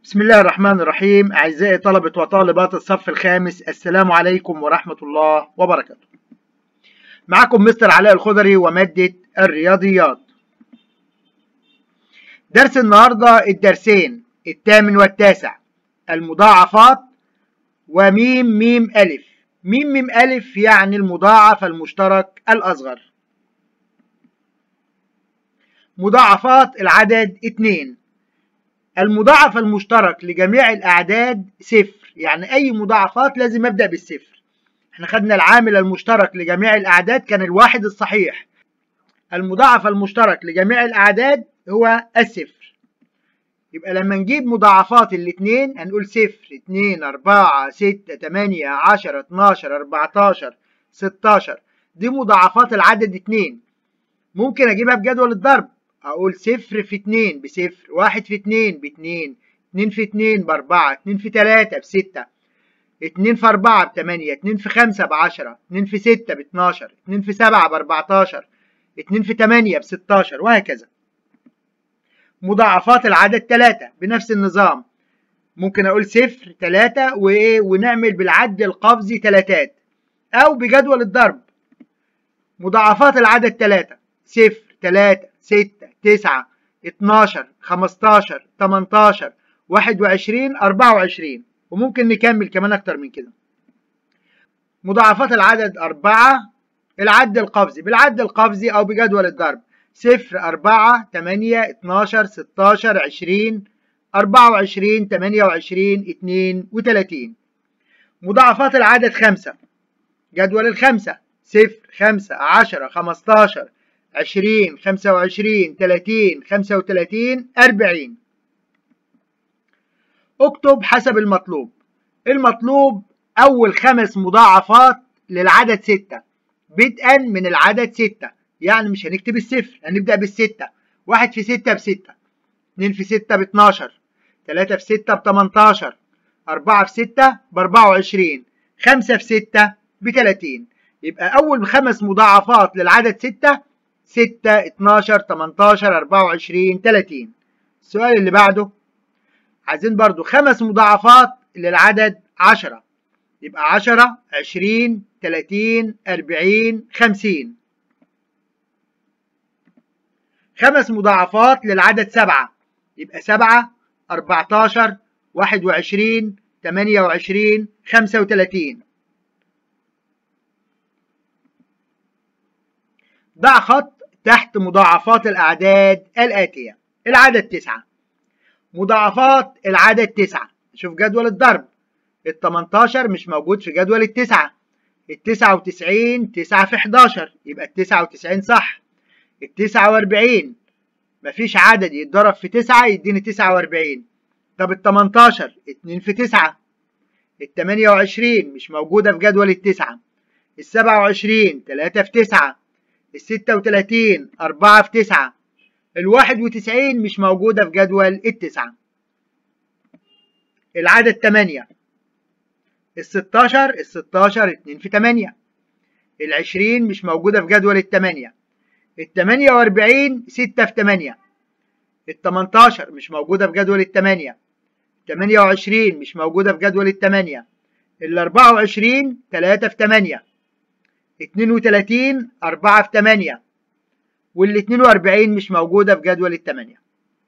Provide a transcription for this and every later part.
بسم الله الرحمن الرحيم أعزائي طلبة وطالبات الصف الخامس السلام عليكم ورحمة الله وبركاته معكم مستر علاء الخضري ومادة الرياضيات درس النهاردة الدرسين الثامن والتاسع المضاعفات وميم ميم ألف ميم ميم ألف يعني المضاعف المشترك الأصغر مضاعفات العدد اتنين المضاعف المشترك لجميع الأعداد صفر يعني أي مضاعفات لازم أبدأ بالصفر احنا خدنا العامل المشترك لجميع الأعداد كان الواحد الصحيح المضاعف المشترك لجميع الأعداد هو الصفر يبقى لما نجيب مضاعفات الاتنين هنقول صفر اتنين أربعة ستة تمانية عشرة اتناشر أربعتاشر ستاشر دي مضاعفات العدد اتنين ممكن أجيبها بجدول الضرب أقول صفر في اتنين بصفر واحد في اتنين باتنين اتنين في اتنين بأربعة اتنين في تلاتة بستة اتنين في أربعة بتمانية اتنين في خمسة بعشرة اتنين في ستة باتناشر اتنين في سبعة بأربعتاشر اتنين في تمانية بستاشر وهكذا مضاعفات العدد تلاتة بنفس النظام ممكن أقول صفر تلاتة وإيه ونعمل بالعد القفزي تلاتات أو بجدول الضرب مضاعفات العدد تلاتة صفر تلاتة ستة تسعة اتناشر خمستاشر تمنتاشر واحد وعشرين أربعة وعشرين وممكن نكمل كمان أكتر من كده مضاعفات العدد أربعة العد القفزي بالعد القفزي أو بجدول الضرب صفر أربعة تمانية اتناشر ستاشر عشرين أربعة وعشرين تمانية وعشرين اتنين وتلاتين مضاعفات العدد خمسة جدول الخمسة صفر خمسة عشرة خمستاشر عشرين خمسة وعشرين تلاتين خمسة وتلاتين أربعين اكتب حسب المطلوب المطلوب أول خمس مضاعفات للعدد ستة بدءا من العدد ستة يعني مش هنكتب الصفر هنبدأ بالستة واحد في ستة بستة اتنين في ستة باتناشر تلاتة في ستة بتمنتاشر أربعة في ستة بأربعة وعشرين خمسة في ستة بتلاتين يبقى أول خمس مضاعفات للعدد ستة ستة اتناشر تمنتاشر أربعة وعشرين تلاتين السؤال اللي بعده عايزين برضو خمس مضاعفات للعدد عشرة يبقى عشرة عشرين تلاتين أربعين خمسين خمس مضاعفات للعدد سبعة يبقى سبعة أربعتاشر واحد وعشرين تمانية وعشرين خمسة وتلاتين ضع خط تحت مضاعفات الأعداد الآتية العدد تسعة مضاعفات العدد تسعة شوف جدول الضرب التمنتاشر مش موجود في جدول التسعة التسعة وتسعين تسعة في حداشر يبقى التسعة وتسعين صح التسعة وأربعين مفيش عدد يتضرب في تسعة يديني تسعة وأربعين طب التمنتاشر اتنين في تسعة التمانية وعشرين مش موجودة في جدول التسعة السبعة وعشرين تلاتة في تسعة الستة وتلاتين أربعة في تسعة الواحد وتسعين مش موجودة في جدول التسعة العدد تمانية الستاشر الستاشر اتنين في تمانية العشرين مش موجودة في جدول التمانية التمانية وأربعين ستة في تمانية التمنتاشر مش موجودة في جدول التمانية التمانية وعشرين مش موجودة في جدول التمانية الأربعة وعشرين تلاتة في تمانية اتنين وتلاتين أربعة في تمانية والاتنين وأربعين مش موجودة في جدول التمانية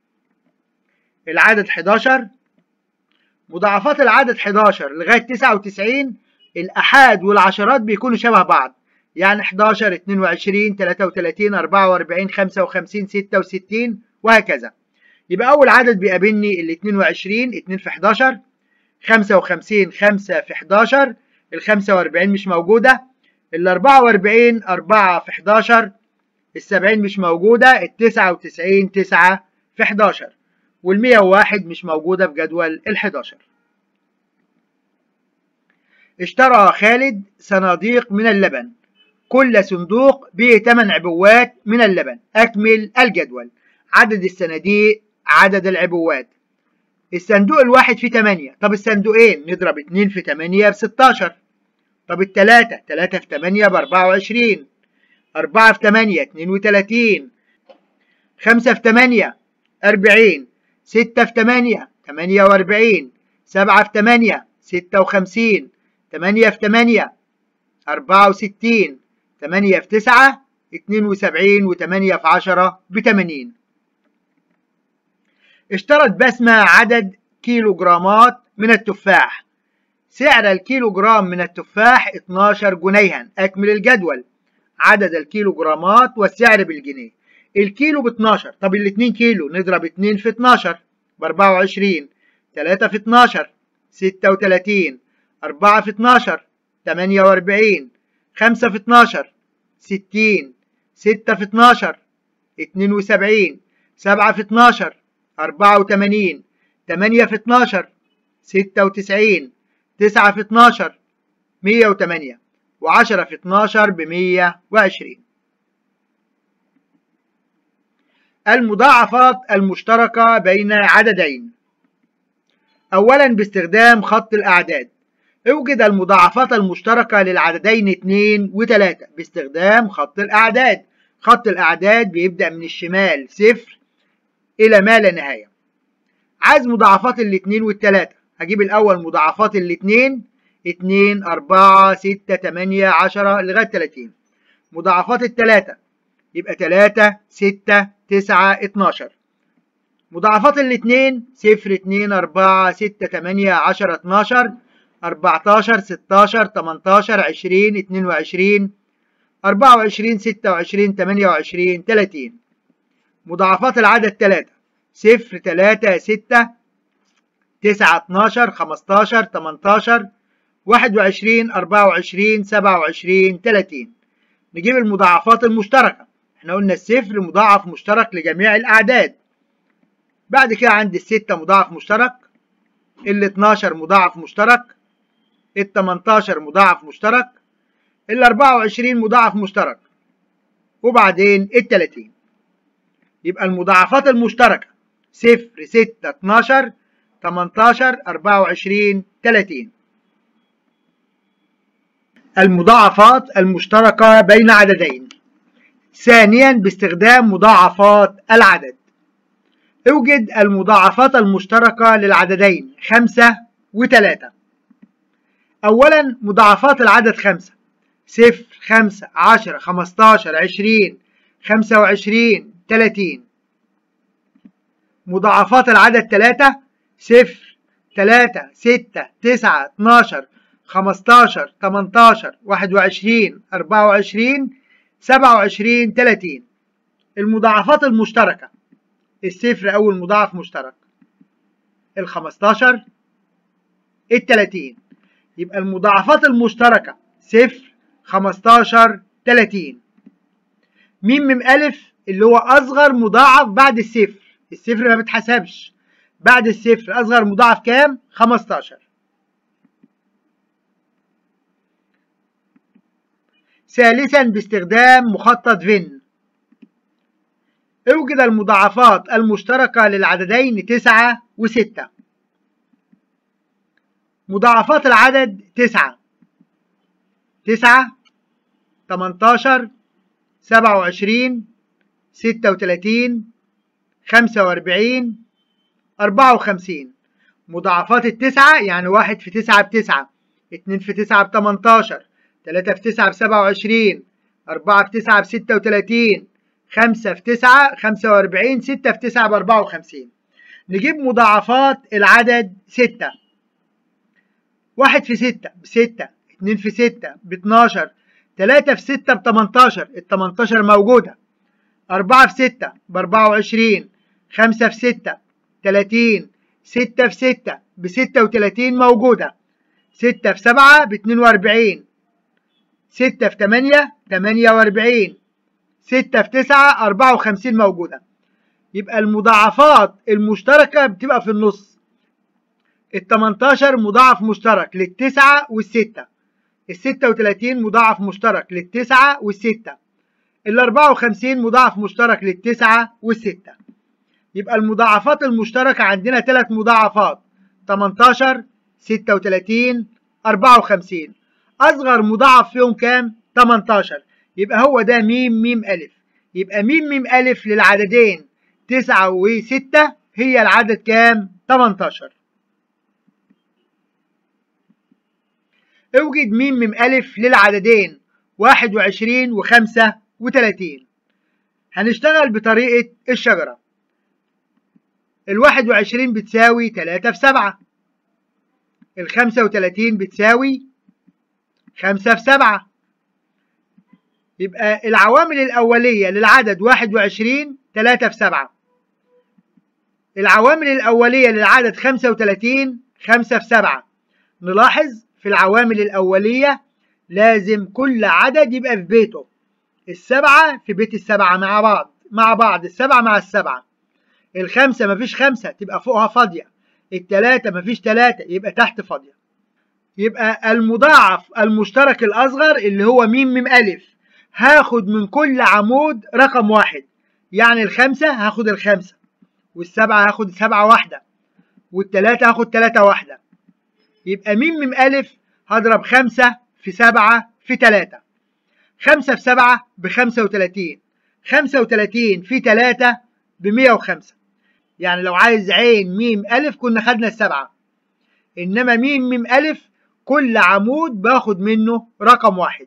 العدد حداشر مضاعفات العدد حداشر لغاية تسعة وتسعين الأحاد والعشرات بيكونوا شبه بعض يعني 11 22 33 44 55 66 وهكذا يبقى أول عدد بيقابلني ال 22 2 في 11 55 5 في 11 ال 45 مش موجودة ال 44 4 في 11 ال 70 مش موجودة ال 99 9 في 11 وال 101 مش موجودة في جدول ال 11 اشترى خالد صناديق من اللبن كل صندوق به 8 عبوات من اللبن أكمل الجدول عدد الصناديق عدد العبوات الصندوق الواحد فيه 8 طب الصندوقين نضرب 2 في 8 ب 16 طب التلاتة 3 في 8 ب 24 4 في 8 32 5 في 8 40 6 في 8 48 7 في 8 56 8 في 8 64 8 في 9 72 و8 في 10 ب 80 اشترت بسمة عدد كيلوغرامات من التفاح سعر الكيلوغرام من التفاح 12 جنيها أكمل الجدول عدد الكيلوغرامات والسعر بالجنيه الكيلو ب 12 طب ال 2 كيلو نضرب 2 في 12 ب 24 3 في 12 36 4 في 12 48 5 في 12 60 6 في 12 72 7 في 12 84 8 في 12 96 9 في 12 108 و10 في 12 ب 120 المضاعفات المشتركة بين عددين أولا باستخدام خط الأعداد اوجد المضاعفات المشتركة للعددين 2 و3 باستخدام خط الأعداد خط الأعداد بيبدأ من الشمال صفر إلى ما لا نهاية عايز مضاعفات الاثنين والتلاتة هجيب الأول مضاعفات الاثنين اتنين أربعة ستة تمانية عشرة لغاية تلاتين مضاعفات التلاتة يبقى تلاتة ستة تسعة اتناشر مضاعفات الاثنين صفر اتنين أربعة ستة تمانية عشرة اتناشر أربعتاشر ستاشر تمنتاشر عشرين اتنين وعشرين أربعة وعشرين ستة وعشرين تمانية وعشرين تلاتين مضاعفات العدد تلاتة صفر تلاتة ستة تسعة اتناشر خمستاشر تمنتاشر واحد وعشرين أربعة وعشرين سبعة وعشرين تلاتين نجيب المضاعفات المشتركة احنا قلنا الصفر مضاعف مشترك لجميع الأعداد بعد كده عندي الستة مضاعف مشترك ال 12 مضاعف مشترك ال 18 مضاعف مشترك ال 24 مضاعف مشترك وبعدين ال 30 يبقى المضاعفات المشتركة صفر ستة 12 18 24 30 المضاعفات المشتركة بين عددين ثانيا باستخدام مضاعفات العدد اوجد المضاعفات المشتركة للعددين خمسة وتلاتة أولا مضاعفات العدد خمسة صفر خمسة عشرة خمستاشر عشرين خمسة وعشرين تلاتين مضاعفات العدد تلاتة صفر تلاتة ستة تسعة اتناشر خمستاشر تمنتاشر واحد وعشرين أربعة وعشرين سبعة وعشرين تلاتين المضاعفات المشتركة الصفر أول مضاعف مشترك الخمستاشر التلاتين يبقى المضاعفات المشتركة صفر خمستاشر تلاتين ميم ميم ألف اللي هو أصغر مضاعف بعد الصفر الصفر ما بتحسبش بعد الصفر أصغر مضاعف كام؟ خمستاشر ثالثا باستخدام مخطط فين اوجد المضاعفات المشتركة للعددين تسعة وستة مضاعفات العدد تسعة تسعة تمنتاشر سبعة وعشرين ستة وتلاتين خمسة وأربعين أربعة وخمسين مضاعفات التسعة يعني واحد في تسعة بتسعة اتنين في تسعة بتمنتاشر تلاتة في تسعة بسبعة وعشرين أربعة في تسعة بستة وتلاتين خمسة في تسعة خمسة وأربعين ستة في تسعة بأربعة وخمسين نجيب مضاعفات العدد ستة واحد في ستة بستة اتنين في ستة باتناشر تلاتة في ستة بتمنتاشر التمنتاشر موجودة أربعة في ستة بأربعة وعشرين خمسة في ستة تلاتين ستة في ستة بستة وتلاتين موجودة ستة في سبعة باتنين وأربعين ستة في تمانية تمانية وأربعين ستة في تسعة أربعة وخمسين موجودة يبقى المضاعفات المشتركة بتبقى في النص التمنتاشر مضاعف مشترك للتسعة والستة الستة وتلاتين مضاعف مشترك للتسعة والستة الأربعة وخمسين مضاعف مشترك للتسعة والستة يبقى المضاعفات المشتركة عندنا ثلاث مضاعفات 18 36 54 أصغر مضاعف فيهم كام؟ 18 يبقى هو ده ميم ميم ألف يبقى ميم ميم ألف للعددين 9 و6 هي العدد كام؟ 18 اوجد م م ألف للعددين 21 و 35 هنشتغل بطريقة الشجرة ال 21 بتساوي 3 في 7 ال 35 بتساوي 5 في 7 يبقى العوامل الأولية للعدد 21 3 في 7 العوامل الأولية للعدد 35 5 في 7 نلاحظ في العوامل الأولية لازم كل عدد يبقى في بيته السبعة في بيت السبعة مع بعض مع بعض السبعة مع السبعة الخمسة مفيش خمسة تبقى فوقها فاضية التلاتة مفيش تلاتة يبقى تحت فاضية يبقى المضاعف المشترك الأصغر اللي هو م م ألف هاخد من كل عمود رقم واحد يعني الخمسة هاخد الخمسة والسبعة هاخد سبعة واحدة والتلاتة هاخد تلاتة واحدة يبقى م م ألف هضرب خمسة في سبعة في تلاتة خمسة في سبعة بخمسة وتلاتين خمسة وتلاتين في تلاتة بمية وخمسة يعني لو عايز عين ميم ألف كنا خدنا السبعة إنما ميم ميم ألف كل عمود باخد منه رقم واحد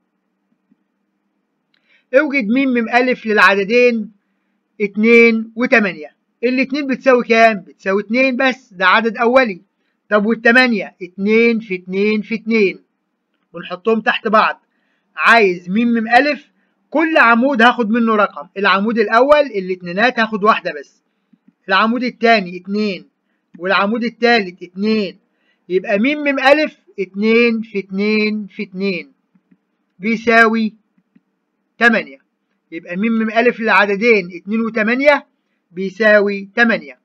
اوجد ميم ميم ألف للعددين اتنين وتمانية الاتنين بتساوي كام؟ بتساوي اتنين بس ده عدد أولي طب والتمانية اتنين في اتنين في اتنين ونحطهم تحت بعض عايز ميم ميم ألف كل عمود هاخد منه رقم العمود الأول الاتنينات هاخد واحدة بس العمود التاني اتنين والعمود التالت اتنين يبقى ميم ميم ألف اتنين في اتنين في اتنين بيساوي تمانية يبقى ميم ميم ألف للعددين اتنين وتمانية بيساوي تمانية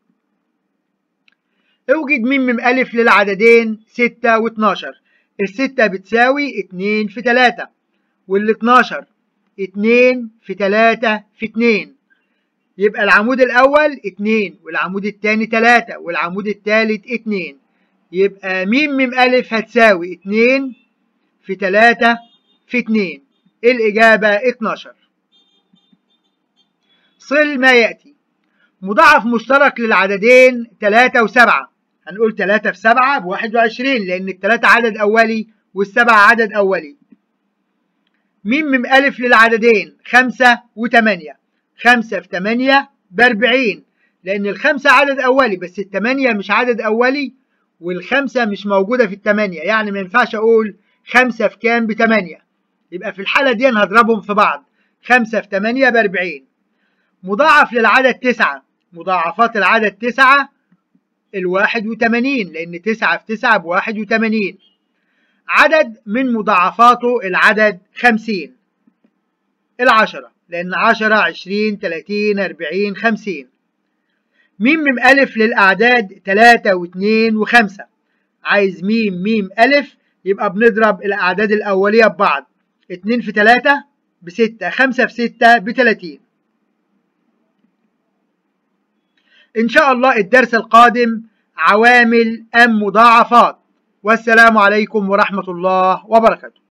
اوجد ميم ميم ألف للعددين ستة واتناشر الستة بتساوي اتنين في تلاتة والاتناشر اتنين في تلاتة في اتنين يبقى العمود الأول اتنين والعمود التاني تلاتة والعمود التالت اتنين يبقى ميم ميم ألف هتساوي اتنين في تلاتة في اتنين الإجابة اتناشر صل ما يأتي مضاعف مشترك للعددين تلاتة وسبعة هنقول تلاتة في سبعة بواحد وعشرين لأن التلاتة عدد أولي والسبعة عدد أولي ميم ميم ألف للعددين خمسة وتمانية خمسة في تمانية بأربعين لأن الخمسة عدد أولي بس التمانية مش عدد أولي والخمسة مش موجودة في التمانية يعني ما ينفعش أقول خمسة في كام بتمانية يبقى في الحالة دي أنا هضربهم في بعض خمسة في تمانية بأربعين مضاعف للعدد تسعة مضاعفات العدد تسعة الواحد وتمانين لأن تسعة في تسعة بواحد وتمانين عدد من مضاعفاته العدد خمسين العشرة لأن عشرة عشرين تلاتين أربعين خمسين ميم ميم ألف للأعداد تلاتة واتنين وخمسة عايز ميم ميم ألف يبقى بنضرب الأعداد الأولية ببعض اتنين في تلاتة بستة خمسة في ستة بتلاتين إن شاء الله الدرس القادم عوامل أم مضاعفات والسلام عليكم ورحمة الله وبركاته